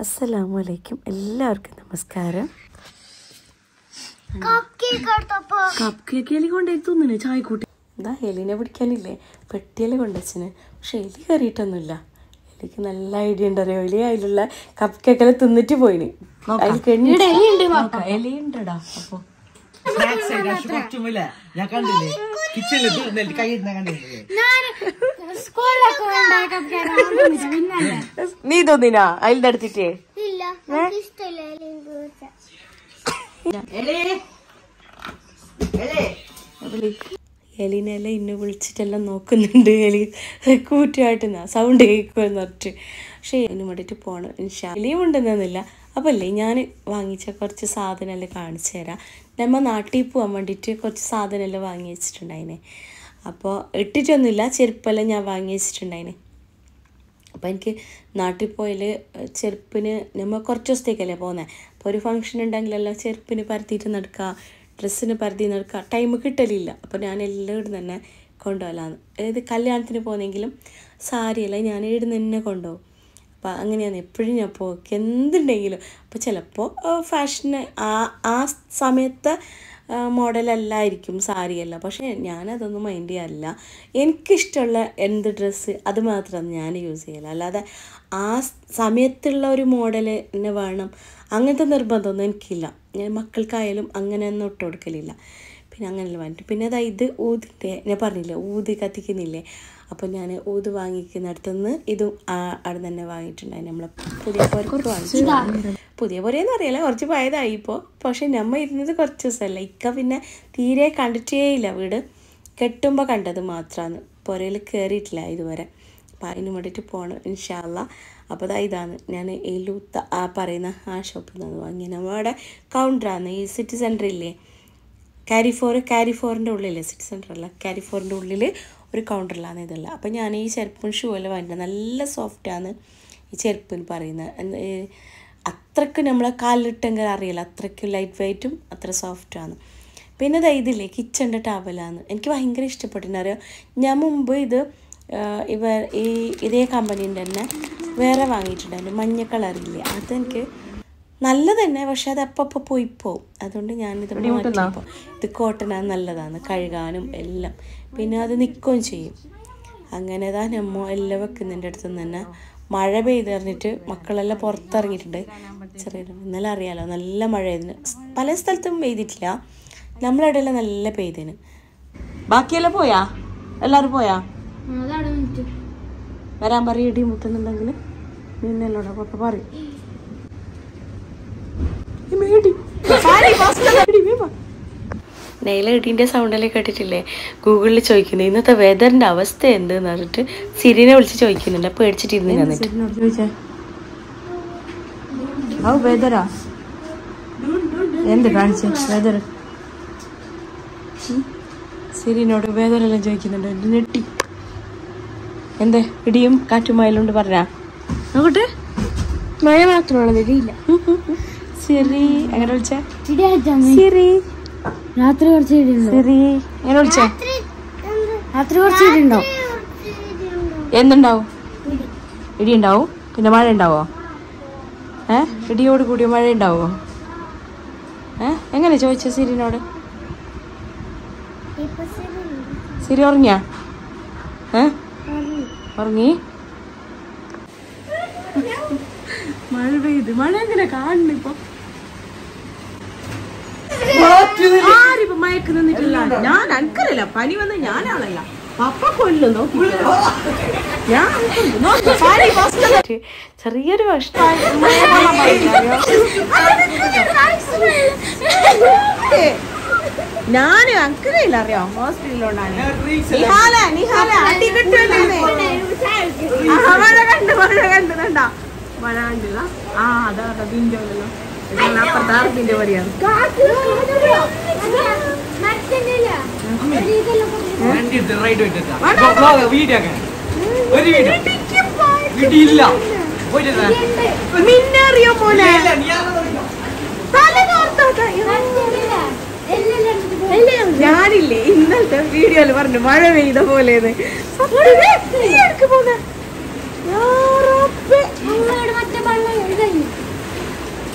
അസ്സലാമു അലൈക്കും എല്ലാവർക്കും നമസ്കാരം കപ്പ് കേക്ക് എലി കൊണ്ടുപോയി തിന്നില്ലേ ചായ കൂട്ടി എന്താ എലിനെ പിടിക്കാനില്ലേ പെട്ടിയിൽ കൊണ്ടുവച്ചിന് പക്ഷെ എലി കയറിയിട്ടൊന്നുമില്ല എലിക്ക് നല്ല ഐഡിയ ഉണ്ടറിയോ എലി അതിലുള്ള കപ്പ് കേക്കെല്ലാം തിന്നിട്ട് പോയിന് അതിൽ കഴിഞ്ഞ എലി ഉണ്ടടാ അപ്പൊ കുറച്ചുമില്ല ഞാൻ കണ്ടില്ലേ കിച്ചണിൽ തീർന്നിട്ട് കൈയിട്ട് കണ്ടില്ലേ നീ തോന്നിനാ അതിൻ്റെ അടുത്തിട്ടേ ഇല്ല എനിക്ക് ഇഷ്ടമില്ല എലിയും പൂച്ച എലിനെല്ലാം ഇന്നെ വിളിച്ചിട്ടെല്ലാം നോക്കുന്നുണ്ട് എലി കൂറ്റുമായിട്ട് സൗണ്ട് കേൾക്കുമെന്ന് പറഞ്ഞിട്ട് പക്ഷേ അതിന് വേണ്ടിയിട്ട് പോകണം ഇൻഷാ എലിയും ഉണ്ടെന്നില്ല അപ്പോൾ അല്ലേ ഞാൻ വാങ്ങിച്ച കുറച്ച് സാധനമെല്ലാം കാണിച്ചു തരാം നമ്മ നാട്ടിൽ പോകാൻ വേണ്ടിയിട്ട് കുറച്ച് സാധനമെല്ലാം വാങ്ങി വെച്ചിട്ടുണ്ടായിനെ അപ്പോൾ ഇട്ടിട്ടൊന്നുമില്ല ചെരുപ്പെല്ലാം ഞാൻ വാങ്ങി വെച്ചിട്ടുണ്ടായിനെ അപ്പോൾ എനിക്ക് നാട്ടിൽ പോയാൽ ചെരുപ്പിന് നമ്മൾ കുറച്ച് ദിവസത്തേക്കല്ലേ പോകുന്നത് അപ്പോൾ ഒരു ഫംഗ്ഷൻ ഉണ്ടെങ്കിലെല്ലാം ചെരുപ്പിന് പരത്തിയിട്ട് നടക്കുക ഡ്രസ്സിന് പരത്തി നടക്കുക ടൈം കിട്ടലില്ല അപ്പോൾ ഞാൻ എല്ലായിടും തന്നെ കൊണ്ടുപോകലാന്ന് ഏത് കല്യാണത്തിന് പോകുന്നെങ്കിലും സാരിയല്ല ഞാൻ ഇവിടുന്ന് തന്നെ കൊണ്ടുപോകും അപ്പോൾ അങ്ങനെയാണ് എപ്പോഴും ഞാൻ പോക്ക് എന്തുണ്ടെങ്കിലും അപ്പോൾ ചിലപ്പോൾ ഫാഷന് ആ ആ സമയത്തെ മോഡലല്ലായിരിക്കും സാരിയല്ല പക്ഷേ ഞാനതൊന്നും മൈൻഡ് ചെയ്യാറില്ല എനിക്കിഷ്ടമുള്ള എന്ത് ഡ്രസ്സ് അത് മാത്രമാണ് ഞാൻ യൂസ് ചെയ്യല അല്ലാതെ ആ സമയത്തുള്ള ഒരു മോഡൽ തന്നെ വേണം അങ്ങനത്തെ നിർബന്ധമൊന്നും എനിക്കില്ല ഞാൻ മക്കൾക്കായാലും അങ്ങനെയൊന്നും ഇട്ട് കൊടുക്കലില്ല പിന്നെ അങ്ങനെയല്ല വേണ്ട പിന്നെ അതാ ഇത് ഊതിൻ്റെ ഞാൻ പറഞ്ഞില്ലേ ഊതി കത്തിക്കുന്നില്ലേ അപ്പോൾ ഞാൻ ഊത് വാങ്ങിക്കുന്നിടത്തുനിന്ന് ഇതും ആ അവിടെ തന്നെ വാങ്ങിയിട്ടുണ്ടായി നമ്മളെ പുതിയ പുരക്ക് വാങ്ങിച്ചു പുതിയ പുരയെന്ന് അറിയില്ല കുറച്ച് പഴയതായി ഇപ്പോൾ പക്ഷേ നമ്മ ഇരുന്നത് കുറച്ച് ദിവസമല്ല ഇക്ക പിന്നെ തീരെ കണ്ടിട്ടേ ഇല്ല വീട് കെട്ടുമ്പോൾ കണ്ടത് മാത്രമാണ് പുരയിൽ കയറിയിട്ടില്ല ഇതുവരെ അപ്പോൾ അതിന് വേണ്ടിയിട്ട് പോകണം ഇൻഷാല്ല അപ്പോൾ അതാ ഇതാണ് ഞാൻ ഈ ലൂത്ത ആ പറയുന്ന ആ ഷോപ്പിൽ നിന്ന് വാങ്ങി നമ്മുടെ കൗണ്ടറാണ് ഈ സിറ്റി സെൻറ്റർ ഇല്ലേ ക്യാരി ഫോർ ക്യാരി ഫോറിൻ്റെ ഉള്ളിൽ സിറ്റി സെൻറ്റർ അല്ല ക്യാരി ഫോറിൻ്റെ ഉള്ളിൽ ഒരു കൗണ്ടറിലാണ് ഇതല്ല അപ്പോൾ ഞാൻ ഈ ചെരുപ്പും ഷൂ എല്ലാം വാങ്ങിയത് നല്ല സോഫ്റ്റാണ് ഈ ചെരുപ്പിന് പറയുന്നത് എന്ത് ഈ അത്രയ്ക്ക് നമ്മളെ കാലിട്ടെങ്കിൽ അറിയില്ല അത്രയ്ക്ക് ലൈറ്റ് വെയ്റ്റും അത്ര സോഫ്റ്റാണ് പിന്നെ ദാ ഇതില്ലേ കിച്ചൻ്റെ ടവലാണ് എനിക്ക് ഭയങ്കര ഇഷ്ടപ്പെട്ടിട്ടുണ്ട് അറിയാം ഞാൻ മുമ്പ് ഇത് ആ, ഇവ ഈ ഇതേ കമ്പനീൻ്റെ തന്നെ വേറെ വാങ്ങിയിട്ടുണ്ടായിരുന്നു മഞ്ഞ കളറില്ലേ അതെനിക്ക് നല്ലത് തന്നെ പക്ഷെ അത് അപ്പം പോയി പോവും അതുകൊണ്ട് ഞാനിത് മാറ്റിയപ്പോൾ ഇത് കോട്ടനാണ് നല്ലതാണ് കഴുകാനും എല്ലാം പിന്നെ അത് നിൽക്കുകയും ചെയ്യും അങ്ങനെ താ നമ്മ എല്ലാം വെക്കുന്നതിൻ്റെ അടുത്ത് തന്നെ മഴ പെയ്ത് പറഞ്ഞിട്ട് മക്കളെല്ലാം പുറത്തിറങ്ങിയിട്ടുണ്ട് ചെറിയ ഇന്നലെ അറിയാലോ നല്ല മഴ ഇതിന് പല സ്ഥലത്തും പെയ്തിട്ടില്ല നമ്മളവിടെയെല്ലാം നല്ല പെയ്തിന് ബാക്കിയെല്ലാം പോയാ എല്ലാവരും പോയാ വരാൻ പറയും ഇടി മുട്ടുന്നുണ്ടെങ്കിൽ നിന്നല്ലോടാ പപ്പ പറയും നെയില ഇടീൻ്റെ സൗണ്ടെല്ലാം കേട്ടിട്ടില്ലേ ഗൂഗിളിൽ ചോദിക്കുന്നത് ഇന്നത്തെ വെതറിൻ്റെ അവസ്ഥ എന്തെന്ന് പറഞ്ഞിട്ട് സിരിനെ വിളിച്ച് ചോദിക്കുന്നുണ്ട് പേടിച്ചിട്ടിരുന്നു എന്നിട്ട് ചോദിച്ചേ ഔ വെതറാ എന്ത് കാണിച്ചേ വെതർ സിരിനോട് വേദനെല്ലാം ചോദിക്കുന്നുണ്ട് എന്നെ ഞെട്ടി എന്തേ ഇടിയും കാറ്റും മയിലുണ്ട് പറഞ്ഞാ നോക്കട്ടെ മഴ മാത്രമുള്ളത് ഇടിയില്ല സിറി എങ്ങനെ വിളിച്ചേ ഇടിയായിട്ടാണ് സിറി രാത്രി കുറച്ച് ഇടിയുണ്ടോ സിറി എങ്ങനെ വിളിച്ചേ രാത്രി കുറച്ച് ഇടിയുണ്ടോ എന്തുണ്ടാവും ഇടി ഉണ്ടാവും പിന്നെ മഴ ഉണ്ടാവോ ഏ ഇടിയോട് കൂടിയ മഴ ഉണ്ടാവോ ഏ എങ്ങനെ ചോദിച്ച സിരിനോട് സിരി ഉറങ്ങിയാ ഏ ഉറങ്ങി മഴ പെയ്ത് മഴ എങ്ങനെ കാണുന്നു ഇപ്പൊ ആരിപ്പോ മയക്ക് നിന്നിട്ടില്ല ഞാൻ അനക്കറില്ല പനി വന്ന് ഞാനാളല്ല പപ്പ കൊല്ലും നോക്കി ഞാൻ അനക്കുണ്ട്. നോക്ക്, പനി ഫസ്റ്റ് ചെറിയൊരു കഷ്ടം ഞാൻ അനക്കറിയില്ല അറിയോ ഹോസ്പിറ്റലിലോണ്ടാണ് നിഹാല നിഹാല അടി കിട്ടുമല്ലേ മഴ കണ്ട് മഴ കണ്ട് കണ്ട മഴ കണ്ടില്ല ആ അതാ അതിന്റെ അപ്പുറത്തെ ആർക്കിന്റെ വരെയാണ് വണ്ടി എടുത്ത് റൈഡ് വെച്ചിട്ടാ വീഡിയോ ഒക്കെ ഒരു വീഡിയോ വീഡിയോ ഇല്ല പോയിട്ട് മിന്നറിയോ മോനെ ഞാനില്ലേ ഇന്നലത്തെ വീഡിയോയില് പറഞ്ഞു മഴ പെയ്ത പോലെ മറ്റേ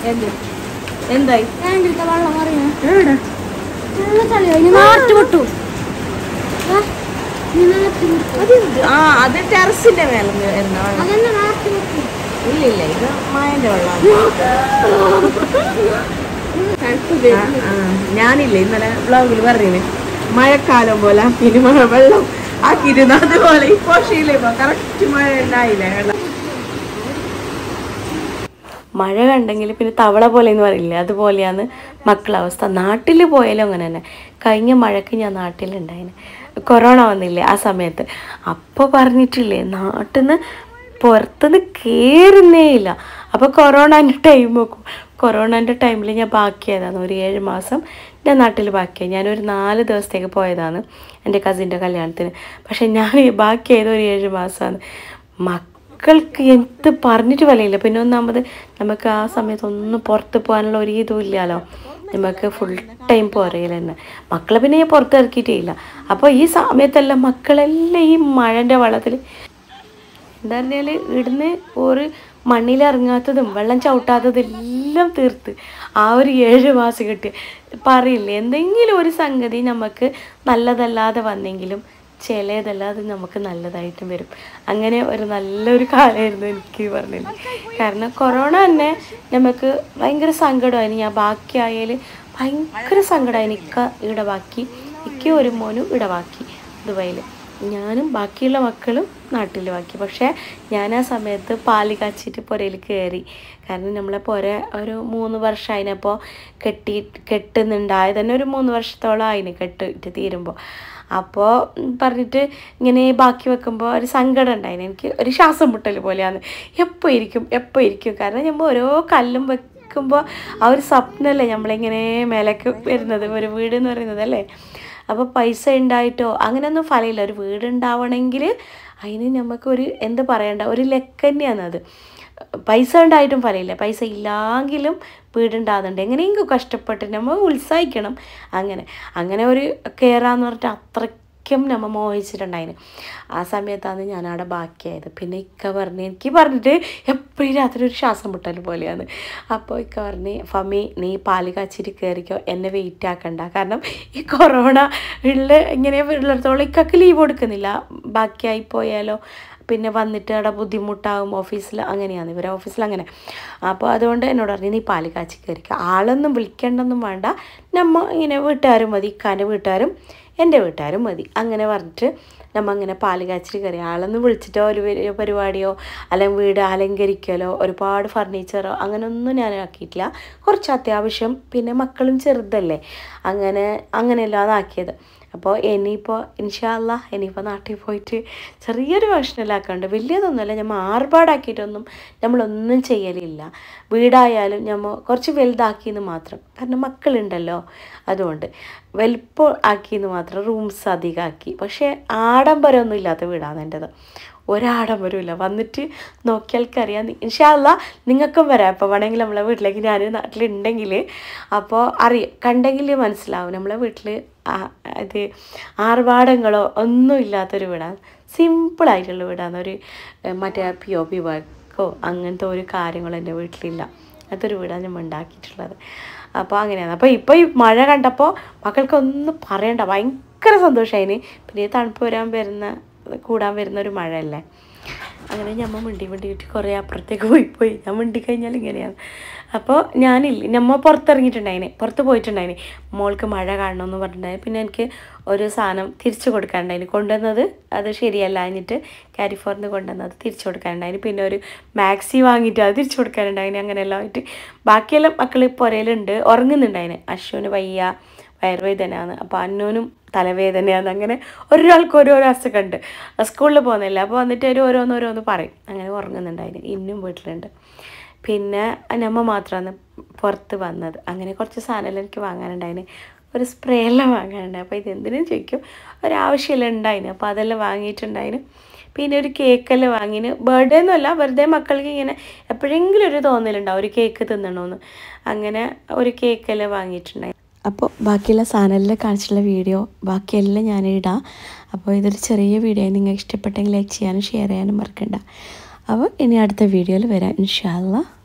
എന്ത് എന്തായി ടാങ്കിലത്തെ വെള്ളം അറിയാം എവിടെ ഫുള്ള് തലയോ ഇനി നാട്ടു വിട്ടു ആ, ഇനി നാട്ടു വിട്ടു അതെന്ത് ആ അത് ടെറസിന്റെ മേലെ വരുന്ന വെള്ളം അതന്നെ നാട്ടു വിട്ടു ഇല്ല ഇല്ല ഇത് മായന്റെ വെള്ളമാണ് ആ, ആ. ഞാനില്ലേ ഇന്നലെ ബ്ലോഗിൽ പറഞ്ഞു മഴക്കാലം പോലെ ആക്കിയിട്ട് മഴ വെള്ളം ആക്കിയിരുന്നു അതുപോലെ ഈ പോഷയിലെ കറക്റ്റ് മഴ ഉണ്ടായില്ലേ വെള്ളം മഴ കണ്ടെങ്കിൽ പിന്നെ തവള പോലെ എന്ന് പറയില്ലേ അതുപോലെയാണ് മക്കളെ അവസ്ഥ നാട്ടിൽ പോയാലും അങ്ങനെ തന്നെ കഴിഞ്ഞ മഴയ്ക്ക് ഞാൻ നാട്ടിലുണ്ടായിന് കൊറോണ വന്നില്ലേ ആ സമയത്ത് അപ്പോൾ പറഞ്ഞിട്ടില്ലേ നാട്ടിൽ നിന്ന് പുറത്തുനിന്ന് കയറുന്നേ ഇല്ല അപ്പോൾ കൊറോണൻ്റെ ടൈം നോക്കും കൊറോണൻ്റെ ടൈമിൽ ഞാൻ ബാക്കിയായതാണ് ഒരു ഏഴ് മാസം ഞാൻ നാട്ടിൽ ബാക്കിയായി ഞാനൊരു നാല് ദിവസത്തേക്ക് പോയതാണ് എൻ്റെ കസിൻ്റെ കല്യാണത്തിന് പക്ഷേ ഞാൻ ബാക്കിയായത് ഒരു ഏഴ് മാസമാണ് മക്കൾക്ക് എന്ത് പറഞ്ഞിട്ട് വിലയില്ല പിന്നെ ഒന്നാമത് നമുക്ക് ആ സമയത്ത് ഒന്നും പുറത്ത് പോകാനുള്ള ഒരു ഇതും ഇല്ലല്ലോ നമുക്ക് ഫുൾ ടൈം പുറകിൽ തന്നെ മക്കളെ പിന്നെ ഞാൻ പുറത്ത് ഇറക്കിയിട്ടേ ഇല്ല അപ്പോൾ ഈ സമയത്തെല്ലാം മക്കളെല്ലാം ഈ മഴൻ്റെ വെള്ളത്തിൽ എന്താ പറഞ്ഞാൽ ഇവിടുന്ന് ഒരു മണ്ണിലിറങ്ങാത്തതും വെള്ളം ചവിട്ടാത്തതും എല്ലാം തീർത്ത് ആ ഒരു ഏഴ് മാസം കിട്ടി പറയില്ലേ എന്തെങ്കിലും ഒരു സംഗതി നമുക്ക് നല്ലതല്ലാതെ വന്നെങ്കിലും ചിലതല്ലാതെ നമുക്ക് നല്ലതായിട്ടും വരും അങ്ങനെ ഒരു നല്ലൊരു കാലമായിരുന്നു എനിക്ക് പറഞ്ഞത് കാരണം കൊറോണ തന്നെ നമുക്ക് ഭയങ്കര സങ്കടമായി ഞാൻ ബാക്കിയായാൽ ഭയങ്കര സങ്കടമായി എനിക്ക് ഇവിടെ ബാക്കി എനിക്ക് ഒരു മോനും ഇവിടെ ബാക്കി ദുബൈയിൽ ഞാനും ബാക്കിയുള്ള മക്കളും നാട്ടിൽ ബാക്കി പക്ഷേ ഞാൻ ആ സമയത്ത് പാല് കാച്ചിട്ട് പുരയിൽ കയറി കാരണം നമ്മളെ പുര ഒരു മൂന്ന് വർഷം അതിനപ്പോൾ കെട്ടി കെട്ടുന്നുണ്ടായത് തന്നെ ഒരു മൂന്ന് വർഷത്തോളം അതിന് കെട്ടിട്ട് തീരുമ്പോൾ അപ്പോൾ പറഞ്ഞിട്ട് ഇങ്ങനെ ബാക്കി വെക്കുമ്പോൾ ഒരു സങ്കടം ഉണ്ടായിന് എനിക്ക് ഒരു ശ്വാസം മുട്ടൽ പോലെയാണ് എപ്പോൾ ഇരിക്കും എപ്പോൾ ഇരിക്കും കാരണം നമ്മൾ ഓരോ കല്ലും വെക്കുമ്പോൾ ആ ഒരു സ്വപ്നമല്ലേ നമ്മളിങ്ങനെ മേലേക്ക് വരുന്നത് ഒരു വീട് എന്ന് പറയുന്നത് അല്ലേ അപ്പോൾ പൈസ ഉണ്ടായിട്ടോ അങ്ങനെയൊന്നും ഫലമില്ല ഒരു വീട് ഉണ്ടാവണമെങ്കിൽ അതിന് നമുക്കൊരു എന്ത് പറയണ്ട ഒരു ലക്ക് തന്നെയാണ് അത് പൈസ ഉണ്ടായിട്ടും ഫലമില്ല പൈസ ഇല്ലെങ്കിലും വീടുണ്ടാകുന്നുണ്ട് എങ്ങനെയെങ്കിലും കഷ്ടപ്പെട്ട് നമ്മൾ ഉത്സാഹിക്കണം അങ്ങനെ അങ്ങനെ ഒരു കയറാന്ന് പറഞ്ഞിട്ട് അത്രയ്ക്കും നമ്മൾ മോഹിച്ചിട്ടുണ്ടായിന് ആ സമയത്താണ് ഞാൻ അവിടെ ബാക്കിയായത് പിന്നെ ഇക്ക പറഞ്ഞ് എനിക്ക് പറഞ്ഞിട്ട് എപ്പോഴും രാത്രി ഒരു ശ്വാസം മുട്ടൽ പോലെയാണ് അപ്പോൾ ഇക്ക പറഞ്ഞ് ഫമി നീ പാല് കാച്ചിട്ട് കയറിക്കോ എന്നെ വെയിറ്റ് ആക്കണ്ട കാരണം ഈ കൊറോണ ഉള്ള ഇങ്ങനെ ഉള്ളിടത്തോളം ഇക്കക്ക് ലീവ് കൊടുക്കുന്നില്ല ബാക്കിയായി പോയാലോ പിന്നെ വന്നിട്ട് അവിടെ ബുദ്ധിമുട്ടാകും ഓഫീസിൽ അങ്ങനെയാണ് ഇവരെ ഓഫീസിൽ അങ്ങനെ അപ്പോൾ അതുകൊണ്ട് എന്നോട് പറഞ്ഞു നീ പാല് കാച്ചി കയറിക്കുക ആളൊന്നും വിളിക്കേണ്ടൊന്നും വേണ്ട നമ്മ ഇങ്ങനെ വീട്ടുകാരും മതി ഇക്കാൻ്റെ വീട്ടുകാരും എൻ്റെ വീട്ടുകാരും മതി അങ്ങനെ പറഞ്ഞിട്ട് നമ്മ അങ്ങനെ പാല് കാച്ചിട്ട് കയറി ആളൊന്നും വിളിച്ചിട്ടോ ഒരു വലിയ പരിപാടിയോ അല്ലെങ്കിൽ വീട് അലങ്കരിക്കലോ ഒരുപാട് ഫർണിച്ചറോ അങ്ങനെയൊന്നും ഞാൻ ആക്കിയിട്ടില്ല കുറച്ച് അത്യാവശ്യം പിന്നെ മക്കളും ചെറുതല്ലേ അങ്ങനെ അങ്ങനെയല്ലാതെ ആക്കിയത് അപ്പോൾ ഇനിയിപ്പോൾ ഇൻഷാല്ല ഇനിയിപ്പോൾ നാട്ടിൽ പോയിട്ട് ചെറിയൊരു ഭക്ഷണമില്ലാക്കാണ്ട് വലിയതൊന്നുമല്ല നമ്മൾ ആർഭാടാക്കിയിട്ടൊന്നും നമ്മളൊന്നും ചെയ്യലില്ല വീടായാലും നമ്മൾ കുറച്ച് വലുതാക്കിയെന്ന് മാത്രം കാരണം മക്കളുണ്ടല്ലോ അതുകൊണ്ട് വലിപ്പം ആക്കിയെന്ന് മാത്രം റൂംസ് അധികമാക്കി പക്ഷേ ആഡംബരമൊന്നും ഇല്ലാത്ത വീടാണ് എൻ്റെത് ഒരാഡംബരമില്ല വന്നിട്ട് നോക്കിയാൽക്കറിയാം ഇൻഷാല്ല നിങ്ങൾക്കും വരാം അപ്പോൾ വേണമെങ്കിൽ നമ്മളെ വീട്ടിലേക്ക് ഞാൻ നാട്ടിലുണ്ടെങ്കിൽ അപ്പോൾ അറിയാം കണ്ടെങ്കിൽ മനസ്സിലാവും നമ്മളെ വീട്ടിൽ ഇത് ആർഭാടങ്ങളോ ഒന്നും ഇല്ലാത്തൊരു വീടാണ് സിമ്പിളായിട്ടുള്ള വീടാണ് ഒരു ഏഹ്, മറ്റേ പി ഒ പി വർക്കോ അങ്ങനത്തെ ഒരു കാര്യങ്ങളും എൻ്റെ വീട്ടിലില്ല അതൊരു വീടാണ് നമ്മൾ ഉണ്ടാക്കിയിട്ടുള്ളത് അപ്പോൾ അങ്ങനെയാണ് അപ്പോൾ ഇപ്പോൾ ഈ മഴ കണ്ടപ്പോൾ മക്കൾക്കൊന്നും പറയണ്ട ഭയങ്കര സന്തോഷമായിന് പിന്നെ ഈ തണുപ്പ് വരാൻ വരുന്ന കൂടാൻ വരുന്ന ഒരു മഴയല്ലേ അങ്ങനെ ഞമ്മ മിണ്ടി മിണ്ടിയിട്ട് കുറേ അപ്പുറത്തേക്ക് പോയി പോയി ഞാൻ മിണ്ടി കഴിഞ്ഞാൽ ഇങ്ങനെയാണ് അപ്പോൾ ഞാനില്ല ഞമ്മ പുറത്തിറങ്ങിയിട്ടുണ്ടായിന് പുറത്ത് പോയിട്ടുണ്ടായിന് മോൾക്ക് മഴ കാണണമെന്ന് പറഞ്ഞിട്ടുണ്ടായി പിന്നെ എനിക്ക് ഒരു സാധനം തിരിച്ചു കൊടുക്കാനുണ്ടായിന് കൊണ്ടുവന്നത് അത് ശരിയല്ല എന്നിട്ട് കാരിഫോറിന് കൊണ്ടുവന്നത് തിരിച്ചു കൊടുക്കാനുണ്ടായിന് പിന്നെ ഒരു മാക്സി വാങ്ങിയിട്ട് അത് തിരിച്ചു കൊടുക്കാനുണ്ടായിന് അങ്ങനെയെല്ലാം ആയിട്ട് ബാക്കിയെല്ലാം മക്കൾ പുരയിലുണ്ട് ഉറങ്ങുന്നുണ്ടായിന് അശ്വിന് വയ്യ വയറുവേദനയാണ് അപ്പോൾ അന്നൂനും തലവേദനയാണ് അങ്ങനെ ഒരാൾക്ക് ഓരോരോ അസുഖമുണ്ട് സ്കൂളിൽ പോകുന്നില്ല അപ്പോൾ വന്നിട്ട് ഒരു ഓരോന്ന് ഓരോന്ന് പറയും അങ്ങനെ ഉറങ്ങുന്നുണ്ടായിരുന്നു ഇന്നും വീട്ടിലുണ്ട് പിന്നെ നമ്മ മാത്രമാണ് പുറത്ത് വന്നത് അങ്ങനെ കുറച്ച് സാധനമെല്ലാം എനിക്ക് വാങ്ങാനുണ്ടായിന് ഒരു സ്പ്രേ എല്ലാം വാങ്ങാനുണ്ടായി അപ്പോൾ ഇതെന്തിനും ചോദിക്കും ഒരാവശ്യമെല്ലാം ഉണ്ടായിന് അപ്പോൾ അതെല്ലാം വാങ്ങിയിട്ടുണ്ടായിന് പിന്നെ ഒരു കേക്കെല്ലാം വാങ്ങിന് ബർത്ത്ഡേ ഒന്നുമല്ല വെറുതെ മക്കൾക്ക് ഇങ്ങനെ എപ്പോഴെങ്കിലും ഒരു തോന്നലുണ്ടാവും ഒരു കേക്ക് തിന്നണമെന്ന് അങ്ങനെ ഒരു കേക്കെല്ലാം വാങ്ങിയിട്ടുണ്ടായി അപ്പോൾ ബാക്കിയുള്ള സാധനമെല്ലാം കാണിച്ചുള്ള വീഡിയോ ബാക്കിയെല്ലാം ഞാൻ ഇടാം അപ്പോൾ ഇതൊരു ചെറിയ വീഡിയോ നിങ്ങൾക്ക് ഇഷ്ടപ്പെട്ടെങ്കിൽ ലൈക്ക് ചെയ്യാനും ഷെയർ ചെയ്യാനും മറക്കണ്ട അപ്പോൾ ഇനി അടുത്ത വീഡിയോയിൽ വരാം ഇൻഷാല്ല